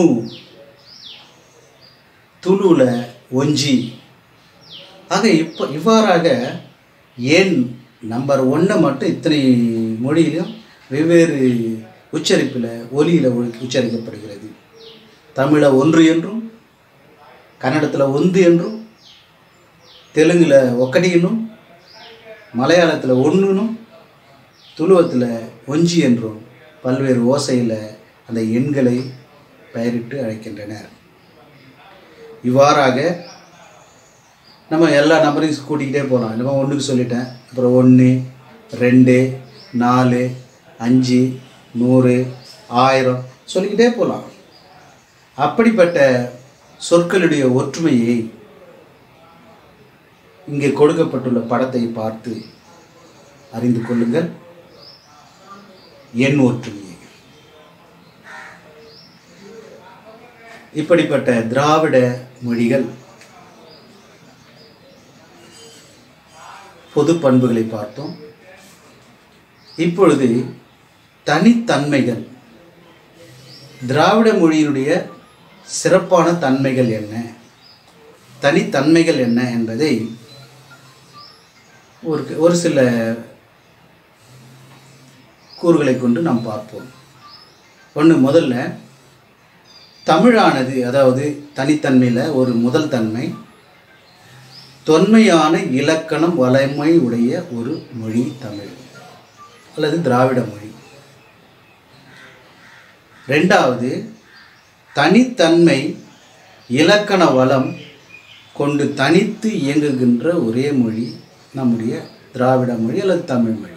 துளுவில் ஒஞ்சி ஆக இப்போ இவ்வாறாக எண் நம்பர் ஒன்றை மட்டும் இத்தனை மொழியிலும் வெவ்வேறு உச்சரிப்பில் ஒலியில் உச்சரிக்கப்படுகிறது தமிழில் ஒன்று என்றும் கன்னடத்தில் ஒந்து என்றும் தெலுங்கில் ஒக்கடி என்னும் மலையாளத்தில் ஒன்றுனும் துளுவத்தில் ஒஞ்சி என்றும் பல்வேறு ஓசையில் அந்த எண்களை பெயரிட்டு அழைக்கின்றனர் இவ்வாறாக நம்ம எல்லா நம்பரையும் கூட்டிக்கிட்டே போகலாம் நம்ம ஒன்றுக்கு சொல்லிட்டேன் அப்புறம் ஒன்று ரெண்டு நாலு அஞ்சு நூறு ஆயிரம் சொல்லிக்கிட்டே போகலாம் அப்படிப்பட்ட சொற்களுடைய ஒற்றுமையை இங்கே கொடுக்கப்பட்டுள்ள படத்தை பார்த்து அறிந்து கொள்ளுங்கள் எண் ஒற்றுமையை இப்படிப்பட்ட திராவிட மொழிகள் பொது பண்புகளை பார்த்தோம் இப்பொழுது தனித்தன்மைகள் திராவிட மொழியினுடைய சிறப்பான தன்மைகள் என்ன தனித்தன்மைகள் என்ன என்பதை ஒரு ஒரு சில கூறுகளை கொண்டு நாம் பார்ப்போம் ஒன்று முதல்ல தமிழானது அதாவது தனித்தன்மையில் ஒரு முதல் தன்மை தொன்மையான இலக்கணம் வளமை உடைய ஒரு மொழி தமிழ் அல்லது திராவிட மொழி ரெண்டாவது தனித்தன்மை இலக்கண வளம் கொண்டு தனித்து இயங்குகின்ற ஒரே மொழி நம்முடைய திராவிட மொழி அல்லது தமிழ் மொழி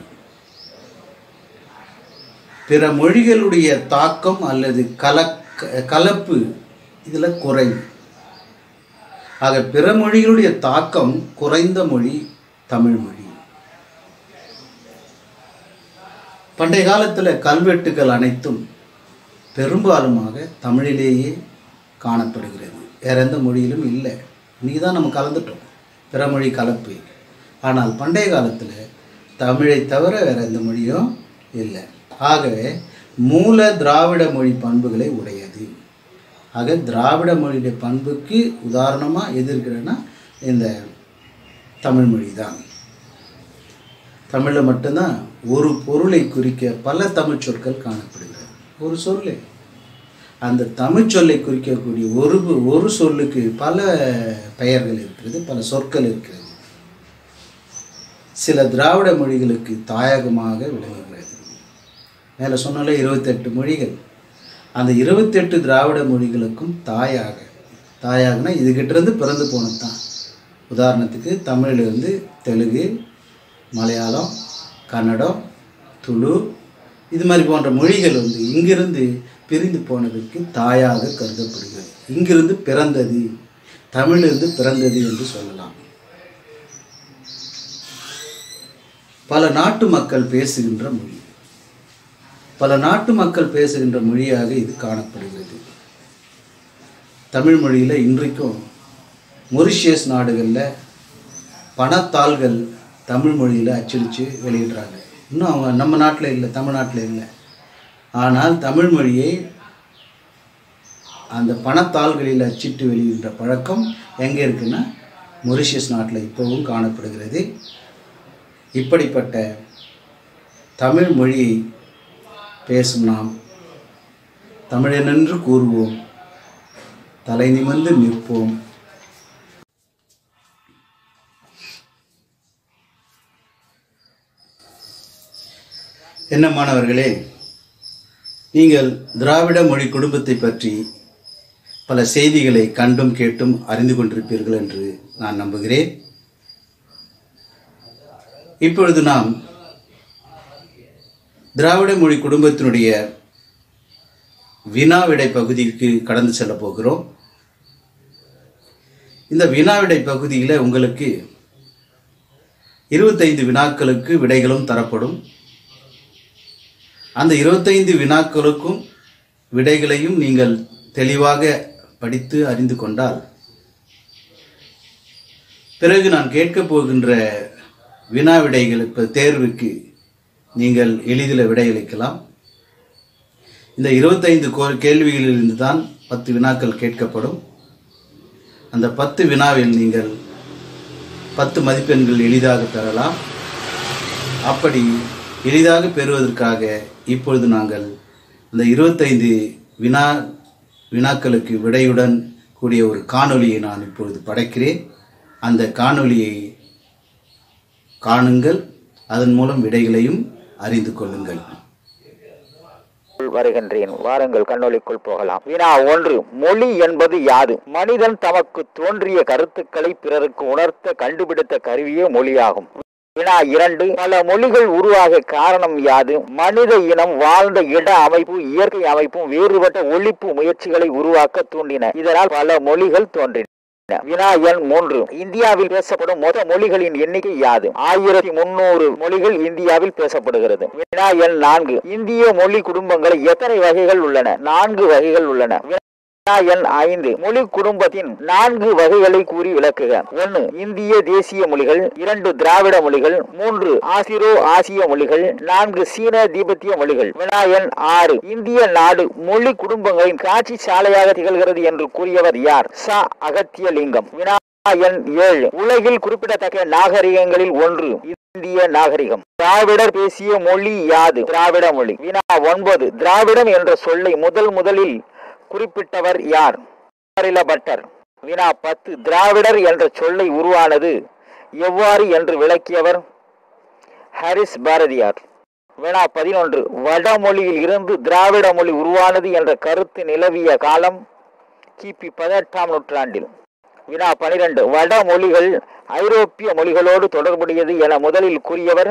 பிற மொழிகளுடைய தாக்கம் அல்லது கலக்க கலப்பு இதில் குறைவு ஆக பிற மொழிகளுடைய தாக்கம் குறைந்த மொழி தமிழ் மொழி பண்டைய காலத்தில் கல்வெட்டுகள் அனைத்தும் பெரும்பாலுமாக தமிழிலேயே காணப்படுகிறது வேற எந்த மொழியிலும் இல்லை இன்னைக்கு தான் நம்ம கலந்துட்டோம் பிற மொழி கலப்பு ஆனால் பண்டைய காலத்தில் தமிழை தவிர வேற எந்த மொழியும் இல்லை ஆகவே மூல திராவிட மொழி பண்புகளை உடையது ஆக திராவிட மொழியுடைய பண்புக்கு உதாரணமாக எது இருக்கிறன்னா இந்த தமிழ் மொழி தான் தமிழில் மட்டும்தான் ஒரு பொருளை குறிக்க பல தமிழ் சொற்கள் காணப்படுகிறது ஒரு சொல்லே அந்த தமிழ் சொல்லை குறிக்கக்கூடிய ஒரு ஒரு சொல்லுக்கு பல பெயர்கள் இருக்கிறது பல சொற்கள் இருக்கிறது சில திராவிட மொழிகளுக்கு தாயகமாக விளங்குகிறது மேலே சொன்னாலே இருபத்தெட்டு மொழிகள் அந்த இருபத்தெட்டு திராவிட மொழிகளுக்கும் தாயாக தாயாகனா இதுகிட்டேருந்து பிறந்து போனது தான் உதாரணத்துக்கு தமிழிலிருந்து தெலுங்கு மலையாளம் கன்னடம் துளு இது மாதிரி போன்ற மொழிகள் வந்து இங்கிருந்து பிரிந்து போனதுக்கு தாயாக கருதப்படுகிறது இங்கிருந்து பிறந்தது தமிழிலிருந்து பிறந்தது என்று சொல்லலாம் பல நாட்டு மக்கள் பேசுகின்ற மொழி பல நாட்டு மக்கள் பேசுகின்ற மொழியாக இது காணப்படுகிறது தமிழ் மொழியில் இன்றைக்கும் மொரிஷியஸ் நாடுகளில் பணத்தாள்கள் தமிழ் மொழியில் அச்சடித்து வெளியிடுறாங்க இன்னும் அவங்க நம்ம நாட்டில் இல்லை தமிழ்நாட்டில் இல்லை ஆனால் தமிழ் மொழியை அந்த பணத்தாள்களில் அச்சிட்டு வெளியிடுற பழக்கம் எங்கே இருக்குன்னா மொரிஷியஸ் நாட்டில் இப்போவும் காணப்படுகிறது இப்படிப்பட்ட தமிழ் மொழியை பேசும் நாம் தமிழனென்று கூறுவோம் தலை நிமிர்ந்து நிற்போம் என்ன மாணவர்களே நீங்கள் திராவிட மொழி குடும்பத்தை பற்றி பல செய்திகளை கண்டும் கேட்டும் அறிந்து கொண்டிருப்பீர்கள் என்று நான் நம்புகிறேன் இப்பொழுது நாம் திராவிட மொழி குடும்பத்தினுடைய வினாவிடை பகுதிக்கு கடந்து செல்ல போகிறோம் இந்த வினாவிடை பகுதியில் உங்களுக்கு இருபத்தைந்து வினாக்களுக்கு விடைகளும் தரப்படும் அந்த இருபத்தைந்து வினாக்களுக்கும் விடைகளையும் நீங்கள் தெளிவாக படித்து அறிந்து கொண்டால் பிறகு நான் கேட்கப் போகின்ற வினா விடைகள் இப்போ தேர்வுக்கு நீங்கள் எளிதில் விடையளிக்கலாம் இந்த இருபத்தைந்து கோ கேள்விகளிலிருந்து தான் பத்து வினாக்கள் கேட்கப்படும் அந்த பத்து வினாவில் நீங்கள் பத்து மதிப்பெண்கள் எளிதாக பெறலாம் அப்படி எளிதாக பெறுவதற்காக இப்பொழுது நாங்கள் அந்த இருபத்தைந்து வினா வினாக்களுக்கு விடையுடன் கூடிய ஒரு காணொளியை நான் இப்பொழுது படைக்கிறேன் அந்த காணொளியை காணுங்கள் அதன் மூலம் விடைகளையும் அறிந்து கொள்ளுங்கள் வருகின்றேன் வாருங்கள் கண்ணொளிக்குள் போகலாம் வினா ஒன்று மொழி என்பது யாது மனிதன் தமக்கு தோன்றிய கருத்துக்களை பிறருக்கு உணர்த்த கண்டுபிடித்த கருவியே மொழியாகும் வினா இரண்டு பல மொழிகள் உருவாக காரணம் யாது மனித இனம் வாழ்ந்த இட அமைப்பு இயற்கை அமைப்பும் வேறுபட்ட ஒழிப்பு முயற்சிகளை உருவாக்க தூண்டின இதனால் பல மொழிகள் தோன்றின வினா எண் மூன்று இந்தியாவில் பேசப்படும் மொத்த மொழிகளின் எண்ணிக்கை யாது ஆயிரத்தி முன்னூறு மொழிகள் இந்தியாவில் பேசப்படுகிறது வினா எண் நான்கு இந்திய மொழி குடும்பங்கள் எத்தனை வகைகள் உள்ளன நான்கு வகைகள் உள்ளன வினா வினா எண் ஐந்து மொழி குடும்பத்தின் நான்கு வகைகளை கூறி விளக்குக ஒன்னு இந்திய தேசிய மொழிகள் இரண்டு திராவிட மொழிகள் மூன்று ஆசிரோ ஆசிய மொழிகள் நான்கு சீன தீபத்திய மொழிகள் வினா எண் ஆறு இந்திய நாடு மொழி குடும்பங்களின் காட்சி சாலையாக திகழ்கிறது என்று கூறியவர் யார் ச அகத்தியலிங்கம் வினா எண் ஏழு உலகில் குறிப்பிடத்தக்க நாகரிகங்களில் ஒன்று இந்திய நாகரிகம் திராவிடர் பேசிய மொழி யாது திராவிட மொழி வினா ஒன்பது திராவிடம் என்ற சொல்லை முதல் முதலில் குறிப்பிட்டவர் யார் பட்டர் வினா பத்து திராவிடர் என்ற சொல்லை உருவானது எவ்வாறு என்று விளக்கியவர் ஹாரிஸ் பாரதியார் வினா பதினொன்று வடமொழியில் இருந்து திராவிட மொழி உருவானது என்ற கருத்து நிலவிய காலம் கிபி பதினெட்டாம் நூற்றாண்டில் வினா பனிரெண்டு வடமொழிகள் ஐரோப்பிய மொழிகளோடு தொடர்புடையது என முதலில் கூறியவர்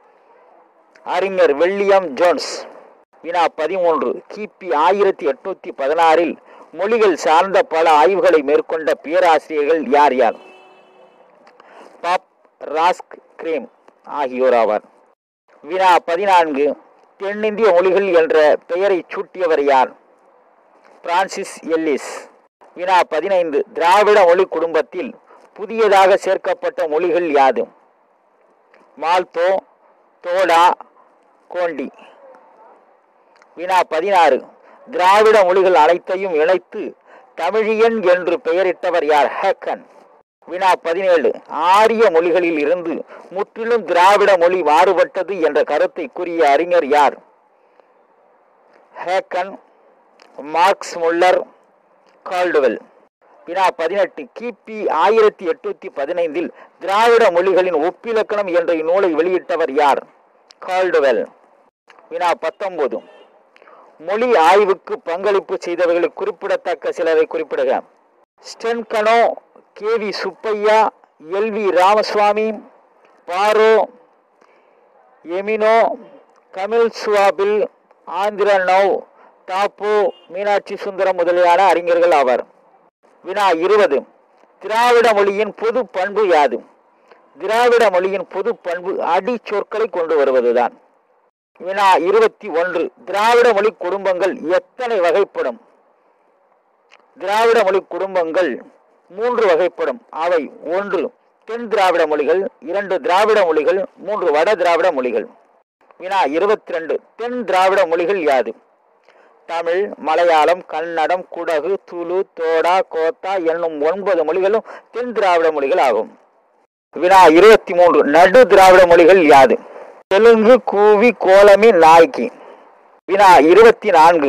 அறிஞர் வில்லியம் ஜோன்ஸ் வினா பதிமூன்று கிபி ஆயிரத்தி எட்நூத்தி பதினாறில் மொழிகள் சார்ந்த பல ஆய்வுகளை மேற்கொண்ட பேராசிரியர்கள் யார் யார் பாப் ராஸ்க் கிரேம் ஆகியோர் ஆவார் வினா பதினான்கு தென்னிந்திய மொழிகள் என்ற பெயரை சூட்டியவர் யார் பிரான்சிஸ் எல்லிஸ் வினா பதினைந்து திராவிட மொழி குடும்பத்தில் புதியதாக சேர்க்கப்பட்ட மொழிகள் யாது மால்தோ தோடா கோண்டி வினா பதினாறு திராவிட மொழிகள் அனைத்தையும் இணைத்து தமிழியன் என்று பெயரிட்டவர் யார் ஹேக்கன் வினா பதினேழு ஆரிய மொழிகளில் இருந்து முற்றிலும் திராவிட மொழி மாறுபட்டது என்ற கருத்தை கூறிய அறிஞர் யார் ஹேக்கன் மார்க்ஸ் முல்லர் கால்டுவெல் வினா பதினெட்டு கிபி ஆயிரத்தி எட்நூத்தி பதினைந்தில் திராவிட மொழிகளின் ஒப்பிலக்கணம் என்ற இந்நூலை வெளியிட்டவர் யார் கால்டுவெல் வினா பத்தொன்பது மொழி ஆய்வுக்கு பங்களிப்பு செய்தவர்கள் குறிப்பிடத்தக்க சிலரை குறிப்பிடுக Sten Konow K V Subbaiah L V Ramaswamy Burrow Emeneau Kamil Zvelebil Andronov தாப்போ மீனாட்சி சுந்தரம் முதலியான அறிஞர்கள் ஆவர் வினா இருபது திராவிட மொழியின் பொது பண்பு யாது திராவிட மொழியின் பொது பண்பு அடி சொற்களை கொண்டு வருவதுதான் வினா இருபத்தி ஒன்று திராவிட மொழி குடும்பங்கள் எத்தனை வகைப்படும் திராவிட மொழி குடும்பங்கள் மூன்று வகைப்படும் அவை ஒன்று தென் திராவிட மொழிகள் இரண்டு திராவிட மொழிகள் மூன்று வட திராவிட மொழிகள் வினா இருபத்தி ரெண்டு தென் திராவிட மொழிகள் யாது தமிழ் மலையாளம் கன்னடம் குடகு துளு தோடா கோத்தா என்னும் ஒன்பது மொழிகளும் தென் திராவிட மொழிகள் ஆகும் வினா இருபத்தி மூன்று நடு திராவிட மொழிகள் யாது தெலுங்கு கூவி கோலமி நாய்க்கி வினா இருபத்தி நான்கு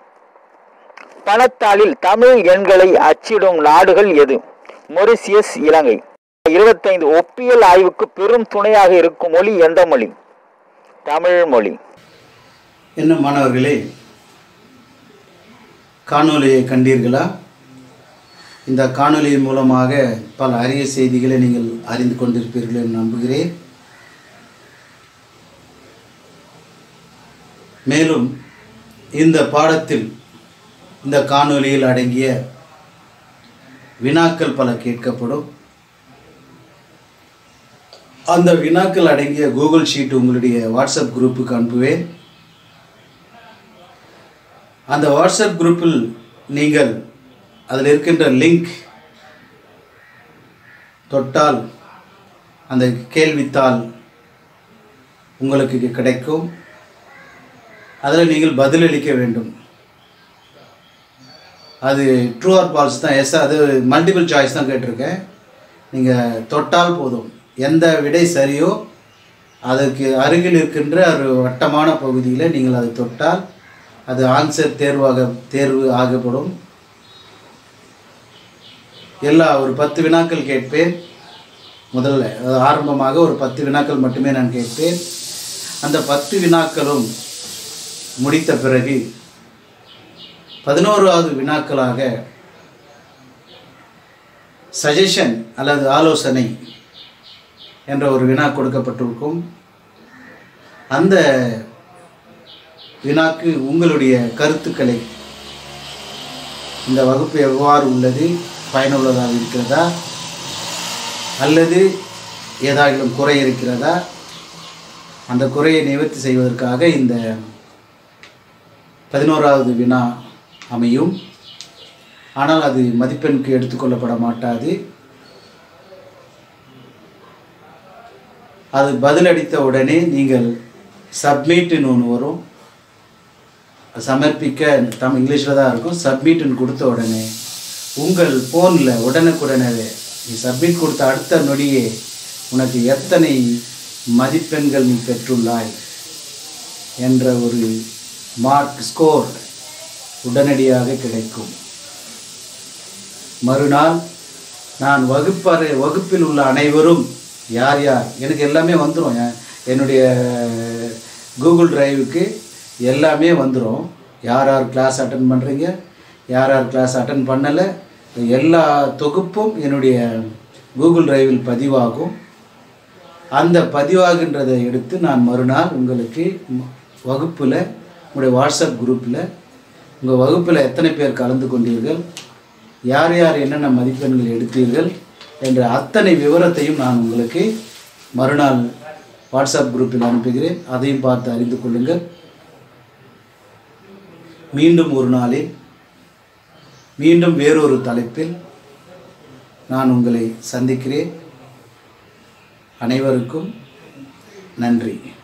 பணத்தாளில் தமிழ் எண்களை அச்சிடும் நாடுகள் எது மொரிசியஸ் இலங்கை இருபத்தைந்து ஒப்பியல் ஆய்வுக்கு பெரும் துணையாக இருக்கும் மொழி எந்த மொழி தமிழ் மொழி என்ன மாணவர்களே காணொலியை கண்டீர்களா இந்த காணொலியின் மூலமாக பல அரிய செய்திகளை நீங்கள் அறிந்து கொண்டிருப்பீர்கள் என்று நம்புகிறேன் மேலும் இந்த பாடத்தில் இந்த காணொலியில் அடங்கிய வினாக்கள் பல கேட்கப்படும் அந்த வினாக்கள் அடங்கிய கூகுள் ஷீட் உங்களுடைய வாட்ஸ்அப் குரூப்புக்கு அனுப்புவேன் அந்த வாட்ஸ்அப் குரூப்பில் நீங்கள் அதில் இருக்கின்ற லிங்க் தொட்டால் அந்த கேள்வித்தாள் உங்களுக்கு கிடைக்கும் அதில் நீங்கள் பதிலளிக்க வேண்டும் அது ட்ரூ ஆர் ஃபால்ஸ் தான் எஸ் அது மல்டிபிள் சாய்ஸ் தான் கேட்டிருக்கேன் நீங்கள் தொட்டால் போதும் எந்த விடை சரியோ அதற்கு அருகில் இருக்கின்ற ஒரு வட்டமான பகுதியில் நீங்கள் அதை தொட்டால் அது ஆன்சர் தேர்வாக தேர்வு ஆகப்படும் எல்லா ஒரு பத்து வினாக்கள் கேட்பேன் முதல்ல அதாவது ஆரம்பமாக ஒரு பத்து வினாக்கள் மட்டுமே நான் கேட்பேன் அந்த பத்து வினாக்களும் முடித்த பிறகு பதினோராவது வினாக்களாக சஜஷன் அல்லது ஆலோசனை என்ற ஒரு வினா கொடுக்கப்பட்டிருக்கும் அந்த வினாக்கு உங்களுடைய கருத்துக்களை இந்த வகுப்பு எவ்வாறு உள்ளது பயனுள்ளதாக இருக்கிறதா அல்லது ஏதாகிலும் குறை இருக்கிறதா அந்த குறையை நிவர்த்தி செய்வதற்காக இந்த பதினோராவது வினா அமையும் ஆனால் அது மதிப்பெண்க்கு எடுத்துக்கொள்ளப்பட மாட்டாது அது பதிலளித்த உடனே நீங்கள் சப்மிட்னு ஒன்று வரும் சமர்ப்பிக்க தம் இங்கிலீஷில் தான் இருக்கும் சப்மிட்னு கொடுத்த உடனே உங்கள் ஃபோனில் உடனுக்குடனே நீ சப்மிட் கொடுத்த அடுத்த நொடியே உனக்கு எத்தனை மதிப்பெண்கள் நீ பெற்றுள்ளாய் என்ற ஒரு மார்க் ஸ்கோர் உடனடியாக கிடைக்கும் மறுநாள் நான் வகுப்பறை வகுப்பில் உள்ள அனைவரும் யார் யார் எனக்கு எல்லாமே வந்துடும் என்னுடைய கூகுள் டிரைவுக்கு எல்லாமே வந்துடும் யார் யார் கிளாஸ் அட்டன் பண்ணுறீங்க யார் யார் கிளாஸ் அட்டன் பண்ணலை எல்லா தொகுப்பும் என்னுடைய கூகுள் டிரைவில் பதிவாகும் அந்த பதிவாகின்றதை எடுத்து நான் மறுநாள் உங்களுக்கு வகுப்பில் உங்களுடைய வாட்ஸ்அப் குரூப்பில் உங்கள் வகுப்பில் எத்தனை பேர் கலந்து கொண்டீர்கள் யார் யார் என்னென்ன மதிப்பெண்கள் எடுத்தீர்கள் என்ற அத்தனை விவரத்தையும் நான் உங்களுக்கு மறுநாள் வாட்ஸ்அப் குரூப்பில் அனுப்புகிறேன் அதையும் பார்த்து அறிந்து கொள்ளுங்கள் மீண்டும் ஒரு நாளில் மீண்டும் வேறொரு தலைப்பில் நான் உங்களை சந்திக்கிறேன் அனைவருக்கும் நன்றி